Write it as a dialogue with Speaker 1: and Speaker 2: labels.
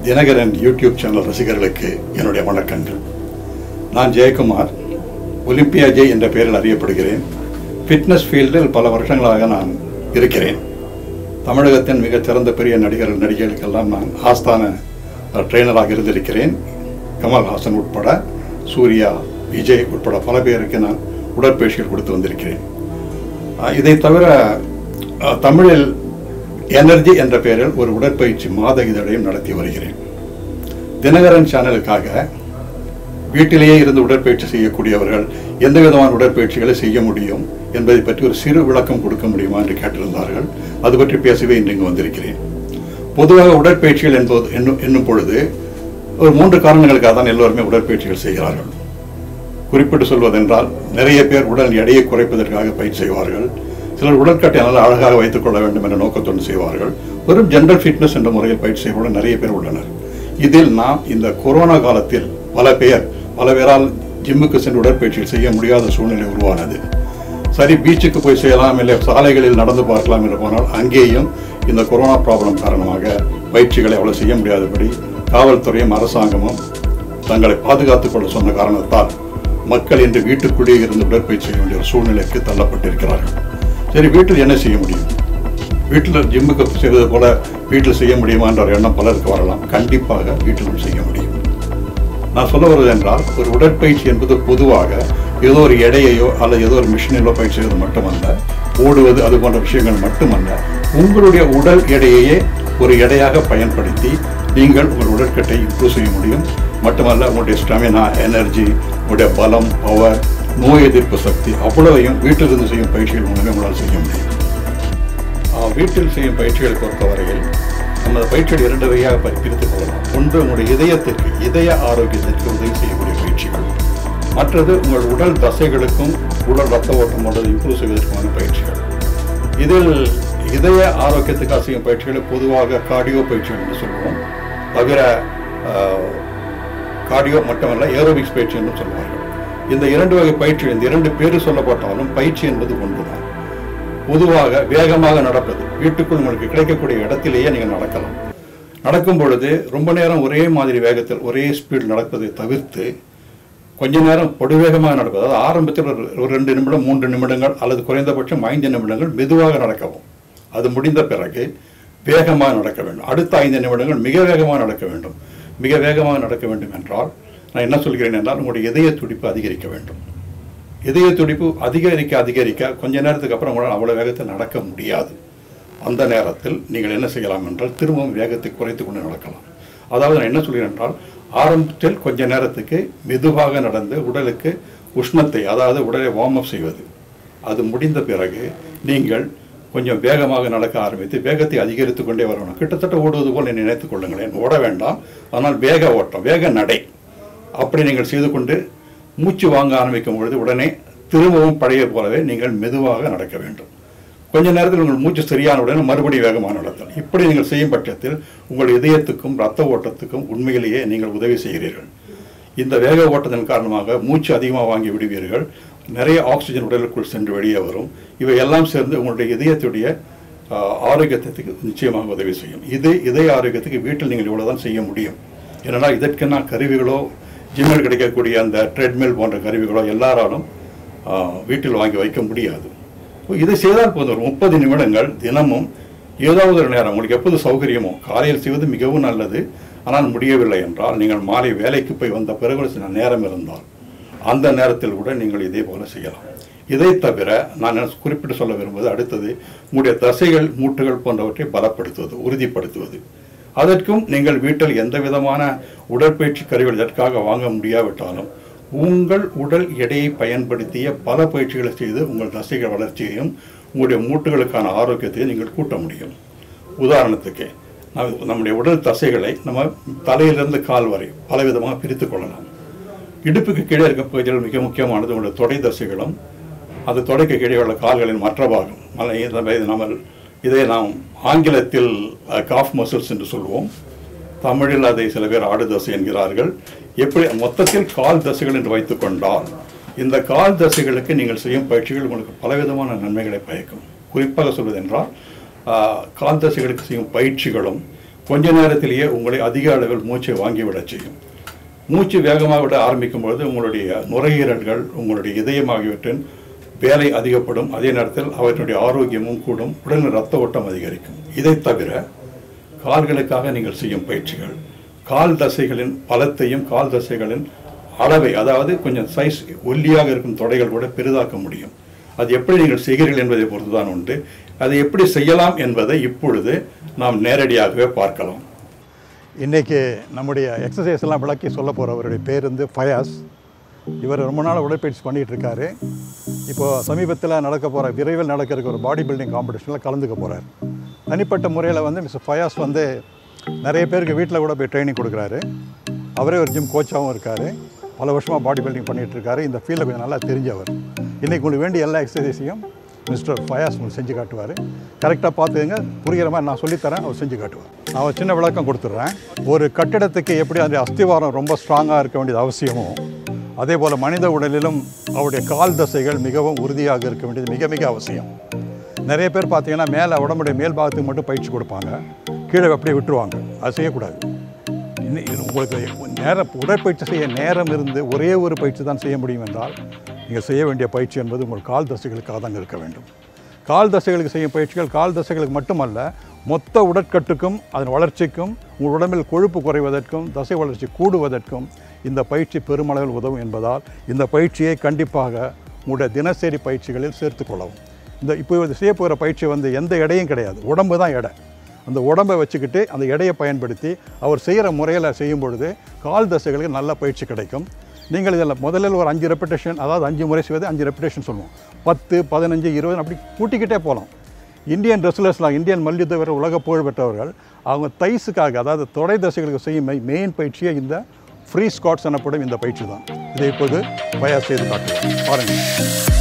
Speaker 1: Dinakaran YouTube channel ரசிகர்களுக்கு என்னுடைய வணக்கங்கள் நான் ஜெயக்குமார் ஒலிம்பியா ஜெய் என்ற பெயரில் அறியப்படுகிறேன் ஃபிட்னஸ் ஃபீல்டில் பல வருஷங்களாக நான் இருக்கிறேன் தமிழகத்தின் மிகச் சிறந்த பெரிய நடிகர்கள் நடிகைகளுக்கெல்லாம் நான் ஆஸ்தான அஹ், ட்ரெயினராக இருந்திருக்கிறேன் கமல்ஹாசன் உட்பட சூர்யா விஜய் உட்பட பல பேருக்கு நான் உடற்பயிற்சிகள் கொடுத்து வந்திருக்கிறேன் அஹ், இதை தவிர அஹ், தமிழில் எனர்ஜி என்ற பெயரில் ஒரு உடற்பயிற்சி மாத இதழையும் நடத்தி வருகிறேன் தினகரன் சேனலுக்காக வீட்டிலேயே இருந்து உடற்பயிற்சி செய்யக்கூடியவர்கள் எந்த விதமான உடற்பயிற்சிகளை செய்ய முடியும் என்பதை பற்றி ஒரு சிறு விளக்கம் கொடுக்க முடியுமா என்று கேட்டிருந்தார்கள் அது பற்றி பேசவே இன்று இங்கு வந்திருக்கிறேன் பொதுவாக உடற்பயிற்சிகள் என்பது என்னும் என்னும் பொழுது ஒரு மூன்று காரணங்களுக்காக தான் எல்லோருமே உடற்பயிற்சிகள் செய்கிறார்கள் குறிப்பிட்டு சொல்வதென்றால் நிறைய பேர் உடல் எடையை குறைப்பதற்காக பயிற்சி செய்வார்கள் சிலர் உடற்கட்டை நல்லா அழகாக வைத்துக் கொள்ள வேண்டும் என்ற நோக்கத்தோடு செய்வார்கள் வெறும் ஜென்ரல் ஃபிட்னஸ் என்ற முறையில் பயிற்சி செய்வர்கள் நிறைய பேர் உள்ளனர் இதில் நாம் இந்த கொரோனா காலத்தில் பல பேர் பல பேரால் ஜிம்முக்கு சென்று உடற்பயிற்சிகள் செய்ய முடியாத சூழ்நிலை உருவானது சரி பீச்சுக்கு போய் செய்யலாம் இல்லை சாலைகளில் நடந்து பார்க்கலாம் என்று போனால் அங்கேயும் இந்த கொரோனா ப்ராப்ளம் காரணமாக பயிற்சிகளை அவ்வளவு செய்ய முடியாதபடி காவல்துறையும் அரசாங்கமும் தங்களை பாதுகாத்துக் கொள்ள சொன்ன காரணத்தால் மக்கள் இன்று வீட்டுக்குள்ளேயே இருந்து உடற்பயிற்சி செய்ய வேண்டிய ஒரு சூழ்நிலைக்கு தள்ளப்பட்டிருக்கிறார்கள் சரி வீட்டில் என்ன செய்ய முடியும் வீட்டில் ஜிம்முக்கு செய்வது போல வீட்டில் செய்ய முடியுமா என்ற ஒரு எண்ணம் பலருக்கு வரலாம் கண்டிப்பாக வீட்டிலும் செய்ய முடியும் நான் சொல்ல வருவது என்றால் ஒரு உடற்பயிற்சி என்பது பொதுவாக ஏதோ ஒரு எடையையோ அல்லது ஏதோ ஒரு மிஷினிலோ பயிற்சி செய்வது மட்டுமல்ல ஓடுவது அது போன்ற விஷயங்கள் மட்டுமல்ல உங்களுடைய உடல் எடையையே ஒரு எடையாக பயன்படுத்தி நீங்கள் உங்கள் உடற்கட்டை இம்ப்ரூவ் செய்ய முடியும் மட்டுமல்ல உங்களுடைய ஸ்டெமினா எனர்ஜி உங்களுடைய பலம் பவர் நோய் எதிர்ப்பு சக்தி அவ்வளவையும் வீட்டிலிருந்து செய்யும் பயிற்சிகள் மூலமே உங்களால் செய்ய முடியும் ஆஹ் வீட்டில் செய்யும் பயிற்சிகளை பொறுத்தவரையில் நம்ம பயிற்சிகள் இரண்டு வகையாக ப- பிரித்துக் கொள்ளலாம் ஒன்று உங்களுடைய இதயத்திற்கு இதய ஆரோக்கியத்திற்கு உதவி செய்யக்கூடிய பயிற்சிகள் மற்றது உங்கள் உடல் தசைகளுக்கும் உடல் ரத்த ஓட்டம் போன்றதை இம்ப்ரூவ் செய்வதற்கான பயிற்சிகள் இதில் இதய ஆரோக்கியத்துக்காக செய்யும் பயிற்சிகளை பொதுவாக கார்டியோ பயிற்சிகள் என்று சொல்லுவோம் தவிர ஆஹ், கார்டியோ மட்டுமல்ல ஏரோபிக்ஸ் பயிற்சி என்றும் சொல்வார்கள் இந்த இரண்டு வகை பயிற்சி இந்த இரண்டு பேர் சொல்லப்பட்டாலும் பயிற்சி என்பது ஒன்றுதான் பொதுவாக வேகமாக நடப்பது வீட்டுக்குள் உங்களுக்கு கிடைக்கக்கூடிய இடத்திலேயே நீங்கள் நடக்கலாம் நடக்கும் பொழுது ரொம்ப நேரம் ஒரே மாதிரி வேகத்தில் ஒரே ஸ்பீட் நடப்பதை தவிர்த்து கொஞ்ச நேரம் பொடுவேகமாக நடப்பது அதாவது ஆரம்பத்தில் ஒரு ஒரு ரெண்டு நிமிடம் மூன்று நிமிடங்கள் அல்லது குறைந்தபட்சம் ஐந்து நிமிடங்கள் மெதுவாக நடக்கவும் அது முடிந்த பிறகு வேகமாக நடக்க வேண்டும் அடுத்த ஐந்து நிமிடங்கள் மிக வேகமாக நடக்க வேண்டும் மிக வேகமாக நடக்க வேண்டும் என்றால் நான் என்ன சொல்கிறேன் என்றால் உங்களுடைய இதய துடிப்பு அதிகரிக்க வேண்டும் இதய துடிப்பு அதிகரிக்க அதிகரிக்க கொஞ்ச நேரத்துக்கு அப்புறம் உங்களால் அவ்வளோ வேகத்தில் நடக்க முடியாது அந்த நேரத்தில் நீங்கள் என்ன செய்யலாம் என்றால் திரும்பவும் வேகத்தை குறைத்து கொண்டு நடக்கலாம் அதாவது நான் என்ன சொல்கிறேன் என்றால் ஆரம்பத்தில் கொஞ்ச நேரத்துக்கு மெதுவாக நடந்து உடலுக்கு உஷ்ணத்தை அதாவது உடலை வார்ம் அப் செய்வது அது முடிந்த பிறகு நீங்கள் கொஞ்சம் வேகமாக நடக்க ஆரம்பித்து வேகத்தை அதிகரித்து கொண்டே வரணும் கிட்டத்தட்ட ஓடுவது போல் நினைத்துக் கொள்ளுங்களேன் ஓட வேண்டாம் ஆனால் வேக ஓட்டம் வேக நடை அப்படி நீங்கள் செய்து கொண்டு மூச்சு வாங்க ஆரம்பிக்கும் பொழுது உடனே திரும்பவும் பழைய போலவே நீங்கள் மெதுவாக நடக்க வேண்டும் கொஞ்ச நேரத்தில் உங்கள் மூச்சு சரியான உடனே மறுபடியும் வேகமாக நடத்தல் இப்படி நீங்கள் செய்யும் பட்சத்தில் உங்கள் இதயத்துக்கும் ரத்த ஓட்டத்துக்கும் உண்மையிலேயே நீங்கள் உதவி செய்கிறீர்கள் இந்த வேக ஓட்டத்தின் காரணமாக மூச்சு அதிகமாக வாங்கி விடுவீர்கள் நிறைய ஆக்சிஜன் உடலுக்குள் சென்று வெளியே வரும் இவை எல்லாம் சேர்ந்து உங்களுடைய இதயத்துடைய ஆஹ், ஆரோக்கியத்துக்கு நிச்சயமாக உதவி செய்யும் இது இதய ஆரோக்கியத்துக்கு வீட்டில் நீங்கள் இவ்வளவுதான் செய்ய முடியும் ஏனென்றால் இதற்கென்ன கருவிகளோ ஜிம்மில் கிடைக்கக்கூடிய அந்த ட்ரெட்மில் போன்ற கருவிகளோ எல்லாராலும் ஆஹ், வீட்டில் வாங்கி வைக்க முடியாது இதை செய்தால் போதும் ஒரு முப்பது நிமிடங்கள் தினமும் ஏதாவது ஒரு நேரம் உங்களுக்கு எப்போது சௌகரியமோ காலையில் செய்வது மிகவும் நல்லது ஆனால் முடியவில்லை என்றால் நீங்கள் மாலை வேலைக்கு போய் வந்த பிறகு ஒரு சில நேரம் இருந்தால் அந்த நேரத்தில் கூட நீங்கள் இதே போல செய்யலாம் இதை தவிர நான் என்ன குறிப்பிட்டு சொல்ல விரும்புவது அடுத்தது உங்களுடைய தசைகள் மூட்டுகள் போன்றவற்றை பலப்படுத்துவது உறுதிப்படுத்துவது அதற்கும் நீங்கள் வீட்டில் எந்த விதமான உடற்பயிற்சி கருவிகள் இதற்காக வாங்க முடியாவிட்டாலும் உங்கள் உடல் எடையை பயன்படுத்திய பல பயிற்சிகளை செய்து உங்கள் தசைகள் வளர்ச்சியையும் உங்களுடைய மூட்டுகளுக்கான ஆரோக்கியத்தையும் நீங்கள் கூட்ட முடியும் உதாரணத்துக்கு நாம் நம்முடைய உடல் தசைகளை நம்ம தலையிலிருந்து கால் வரை பலவிதமாக பிரித்துக் கொள்ளலாம் இடுப்புக்கு கீழே இருக்க பகுதிகள் மிக முக்கியமானது உங்களுடைய தொடை தசைகளும் அது தொடைக்கு கீழே உள்ள கால்களின் மற்ற பாகம் மலை- இதை நம்ம இதை நாம் ஆங்கிலத்தில் காஃப் மசில்ஸ் என்று சொல்வோம் தமிழில் அதை சில பேர் ஆடு தசை என்கிறார்கள் எப்படி மொத்தத்தில் கால் தசைகள் என்று வைத்துக் கொண்டால் இந்த கால் தசைகளுக்கு நீங்கள் செய்யும் பயிற்சிகள் உங்களுக்கு பலவிதமான நன்மைகளை பயக்கும் குறிப்பாக சொல்வதென்றால் ஆஹ், கால் தசைகளுக்கு செய்யும் பயிற்சிகளும் கொஞ்ச நேரத்திலேயே உங்களை அதிக அளவில் மூச்சை வாங்கிவிடச் செய்யும் மூச்சு வேகமாக விட ஆரம்பிக்கும் பொழுது உங்களுடைய நுரையீரல்கள் உங்களுடைய இதயம் ஆகியவற்றின் வேலை அதிகப்படும் அதே நேரத்தில் அவற்றினுடைய ஆரோக்கியமும் கூடும் உடல் ரத்த ஓட்டம் அதிகரிக்கும் இதை தவிர கால்களுக்காக நீங்கள் செய்யும் பயிற்சிகள் கால் தசைகளின் பலத்தையும் கால் தசைகளின் அளவை அதாவது கொஞ்சம் சைஸ் ஒல்லியாக இருக்கும் தொடைகள் கூட பெரிதாக்க முடியும் அது எப்படி நீங்கள் செய்கிறீர்கள் என்பதை பொறுத்து தான் உண்டு அதை எப்படி செய்யலாம் என்பதை இப்பொழுது நாம் நேரடியாகவே பார்க்கலாம்
Speaker 2: இன்றைக்கி நம்முடைய எக்ஸசைஸ் எல்லாம் விளக்கி சொல்ல போகிறவருடைய பேர் வந்து ஃபயாஸ் இவர் ரொம்ப நாள் உடற்பயிற்சி பண்ணிகிட்டு இருக்காரு இப்போது சமீபத்தில் நடக்க போகிற விரைவில் நடக்க இருக்க ஒரு பாடி பில்டிங் காம்படிஷனில் கலந்துக்க போகிறார் தனிப்பட்ட முறையில் வந்து மிஸ்டர் ஃபயாஸ் வந்து நிறைய பேருக்கு வீட்டில் கூட போய் ட்ரைனிங் கொடுக்குறாரு அவரே ஒரு ஜிம் கோச்சாகவும் இருக்கார் பல வருஷமாக பாடி பில்டிங் பண்ணிகிட்டு இருக்காரு இந்த ஃபீல்டில் கொஞ்சம் நல்லா தெரிஞ்சவர் இன்றைக்கி உங்களுக்கு வேண்டிய எல்லா எக்ஸசைஸையும் மிஸ்டர் ஃபயாஸ் உங்களுக்கு செஞ்சு காட்டுவார் கரெக்டாக பார்த்துக்கங்க புரிகிற மாதிரி நான் சொல்லித்தரேன் அவர் செஞ்சு காட்டுவார் நான் ஒரு சின்ன விளக்கம் கொடுத்துட்றேன் ஒரு கட்டிடத்துக்கு எப்படி அந்த அஸ்திவாரம் ரொம்ப ஸ்ட்ராங்காக இருக்க வேண்டியது அவசியமோ அதே போல் மனித உடலிலும் அவருடைய கால் தசைகள் மிகவும் உறுதியாக இருக்க வேண்டியது மிக மிக அவசியம் நிறைய பேர் பார்த்தீங்கன்னா மேலே உடம்புடைய மேல் பாகத்துக்கு மட்டும் பயிற்சி கொடுப்பாங்க கீழே அப்படியே விட்டுருவாங்க அது செய்யக்கூடாது இன்னும் இது உங்களுக்கு நேரம் உடற்பயிற்சி செய்ய நேரம் இருந்து ஒரே ஒரு பயிற்சி தான் செய்ய முடியும் என்றால் நீங்கள் செய்ய வேண்டிய பயிற்சி என்பது உங்கள் கால் தசைகளுக்காக தான் இருக்க வேண்டும் கால் தசைகளுக்கு செய்யும் பயிற்சிகள் கால் தசைகளுக்கு மட்டுமல்ல மொத்த உடற்கட்டுக்கும் அதன் வளர்ச்சிக்கும் உங்கள் உடம்பில் கொழுப்பு குறைவதற்கும் தசை வளர்ச்சி கூடுவதற்கும் இந்த பயிற்சி பெருமளவில் உதவும் என்பதால் இந்த பயிற்சியை கண்டிப்பாக உங்களுடைய தினசரி பயிற்சிகளில் சேர்த்துக்கொள்ளவும் இந்த இப்போ இது செய்ய போகிற பயிற்சி வந்து எந்த எடையும் கிடையாது உடம்பு தான் எடை அந்த உடம்பை வச்சுக்கிட்டு அந்த எடையை பயன்படுத்தி அவர் செய்கிற முறையில் செய்யும் பொழுது கால் தசைகளுக்கு நல்ல பயிற்சி கிடைக்கும் நீங்கள் இதில் முதலில் ஒரு அஞ்சு ரெப்பிடேஷன் அதாவது அஞ்சு முறை செய்வது அஞ்சு ரெப்பிடேஷன் சொல்லுவோம் பத்து பதினஞ்சு இருபது அப்படி கூட்டிக்கிட்டே போகலாம் இந்தியன் ரெஸ்லர்ஸ்லாம் இந்தியன் மல்யுத்த வீரர் உலக புகழ் பெற்றவர்கள் அவங்க தைஸுக்காக அதாவது தொடை தசைகளுக்கு செய்யும் மெயின் பயிற்சியே இந்த ஃப்ரீ ஸ்காட்ஸ் எனப்படும் இந்த பயிற்சி தான் இதை இப்போது பயா செய்து காட்டுவோம் பாருங்கள்